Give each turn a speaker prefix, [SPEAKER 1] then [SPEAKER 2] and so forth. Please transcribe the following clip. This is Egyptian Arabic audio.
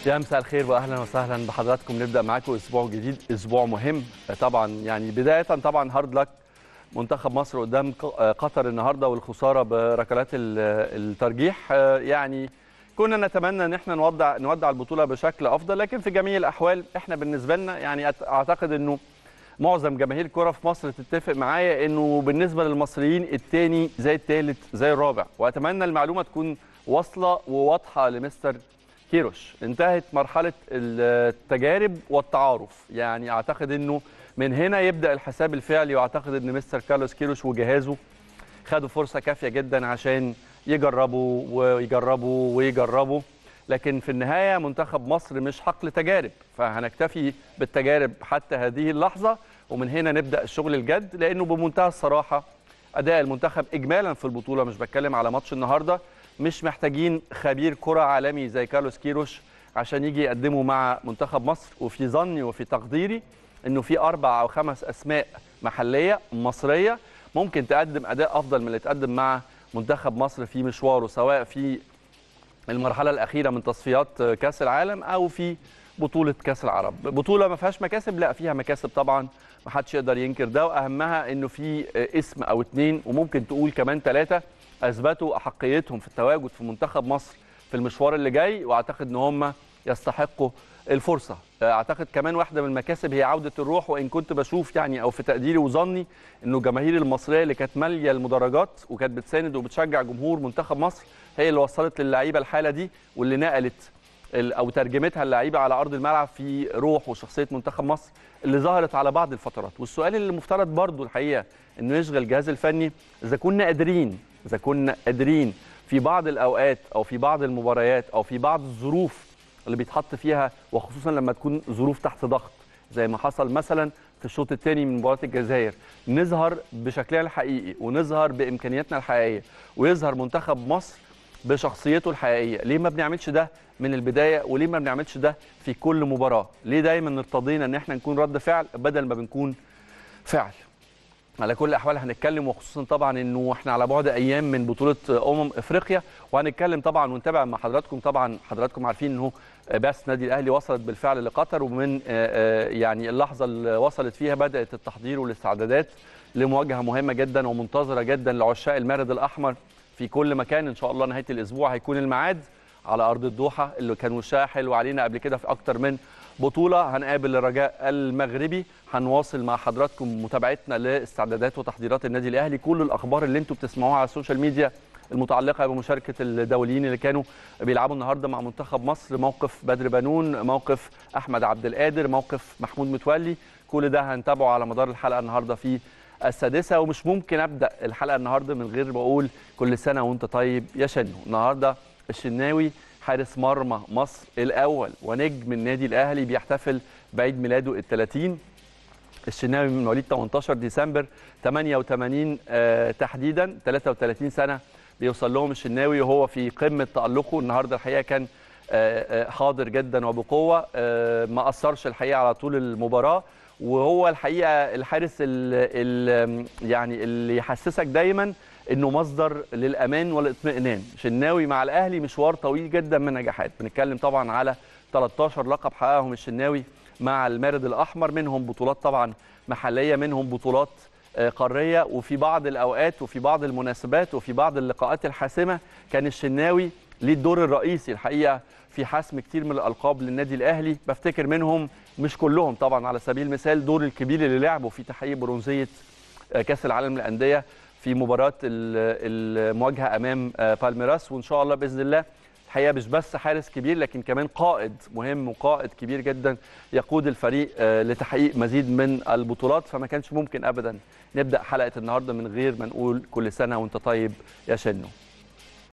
[SPEAKER 1] يا مساء الخير واهلا وسهلا بحضراتكم نبدا معاكم اسبوع جديد اسبوع مهم طبعا يعني بدايه طبعا هارد لك منتخب مصر قدام قطر النهارده والخساره بركلات الترجيح يعني كنا نتمنى ان احنا نودع نودع البطوله بشكل افضل لكن في جميع الاحوال احنا بالنسبه لنا يعني اعتقد انه معظم جماهير الكره في مصر تتفق معايا انه بالنسبه للمصريين الثاني زي الثالث زي الرابع واتمنى المعلومه تكون واصله وواضحه لمستر كيروش انتهت مرحله التجارب والتعارف يعني اعتقد انه من هنا يبدا الحساب الفعلي واعتقد ان مستر كارلوس كيروش وجهازه خدوا فرصه كافيه جدا عشان يجربوا ويجربوا ويجربوا لكن في النهايه منتخب مصر مش حقل تجارب فهنكتفي بالتجارب حتى هذه اللحظه ومن هنا نبدا الشغل الجد لانه بمنتهى الصراحه اداء المنتخب اجمالا في البطوله مش بتكلم على ماتش النهارده مش محتاجين خبير كره عالمي زي كارلوس كيروش عشان يجي يقدمه مع منتخب مصر وفي ظني وفي تقديري انه في اربع او خمس اسماء محليه مصريه ممكن تقدم اداء افضل من اللي تقدم مع منتخب مصر في مشواره سواء في المرحله الاخيره من تصفيات كاس العالم او في بطوله كاس العرب بطوله ما فيهاش مكاسب لا فيها مكاسب طبعا ما حدش يقدر ينكر ده واهمها انه في اسم او اتنين وممكن تقول كمان ثلاثه اثبتوا احقيتهم في التواجد في منتخب مصر في المشوار اللي جاي واعتقد ان هم يستحقوا الفرصه اعتقد كمان واحده من المكاسب هي عوده الروح وان كنت بشوف يعني او في تقديري وظني انه الجماهير المصريه اللي كانت ماليه المدرجات وكانت بتساند وبتشجع جمهور منتخب مصر هي اللي وصلت للعيبه الحاله دي واللي نقلت او ترجمتها اللعيبه على ارض الملعب في روح وشخصيه منتخب مصر اللي ظهرت على بعض الفترات والسؤال اللي المفترض برضو الحقيقه انه يشغل الجهاز الفني اذا كنا قادرين اذا كنا قادرين في بعض الاوقات او في بعض المباريات او في بعض الظروف اللي بيتحط فيها وخصوصا لما تكون ظروف تحت ضغط زي ما حصل مثلا في الشوط الثاني من مباراه الجزائر نظهر بشكلنا الحقيقي ونظهر بامكانياتنا الحقيقيه ويظهر منتخب مصر بشخصيته الحقيقيه ليه ما بنعملش ده من البدايه وليه ما بنعملش ده في كل مباراه ليه دايما ارتضينا ان احنا نكون رد فعل بدل ما بنكون فعل على كل الاحوال هنتكلم وخصوصا طبعا انه احنا على بعد ايام من بطوله امم افريقيا وهنتكلم طبعا ونتابع مع حضراتكم طبعا حضراتكم عارفين انه بعثه النادي الاهلي وصلت بالفعل لقطر ومن يعني اللحظه اللي وصلت فيها بدات التحضير والاستعدادات لمواجهه مهمه جدا ومنتظره جدا لعشاق المارد الاحمر في كل مكان ان شاء الله نهايه الاسبوع هيكون الميعاد على ارض الدوحه اللي كان وشها حلو علينا قبل كده في اكتر من بطوله هنقابل الرجاء المغربي هنواصل مع حضراتكم متابعتنا لاستعدادات وتحضيرات النادي الاهلي كل الاخبار اللي انتم بتسمعوها على السوشيال ميديا المتعلقه بمشاركه الدوليين اللي كانوا بيلعبوا النهارده مع منتخب مصر موقف بدر بنون موقف احمد عبد القادر موقف محمود متولي كل ده هنتابعه على مدار الحلقه النهارده في السادسه ومش ممكن ابدا الحلقه النهارده من غير ما اقول كل سنه وانت طيب يا شنو النهارده الشناوي حارس مرمى مصر الاول ونجم النادي الاهلي بيحتفل بعيد ميلاده ال 30 الشناوي من مواليد 18 ديسمبر 88 آه تحديدا 33 سنه بيوصل لهم الشناوي وهو في قمه تالقه النهارده الحقيقه كان آه حاضر جدا وبقوه آه ما اثرش الحقيقه على طول المباراه وهو الحقيقه الحارس ال يعني اللي يحسسك دايما انه مصدر للامان والاطمئنان شناوي مع الاهلي مشوار طويل جدا من نجاحات بنتكلم طبعا على 13 لقب حققهم الشناوي مع المارد الاحمر منهم بطولات طبعا محليه منهم بطولات قاريه وفي بعض الاوقات وفي بعض المناسبات وفي بعض اللقاءات الحاسمه كان الشناوي ليه الدور الرئيسي الحقيقه في حسم كتير من الالقاب للنادي الاهلي بفتكر منهم مش كلهم طبعا على سبيل المثال دور الكبير اللي لعبه في تحقيق برونزيه كاس العالم للانديه في مباراه المواجهه امام بالميراس وان شاء الله باذن الله الحقيقه مش بس حارس كبير لكن كمان قائد مهم وقائد كبير جدا يقود الفريق لتحقيق مزيد من البطولات فما كانش ممكن ابدا نبدا حلقه النهارده من غير ما نقول كل سنه وانت طيب يا شنو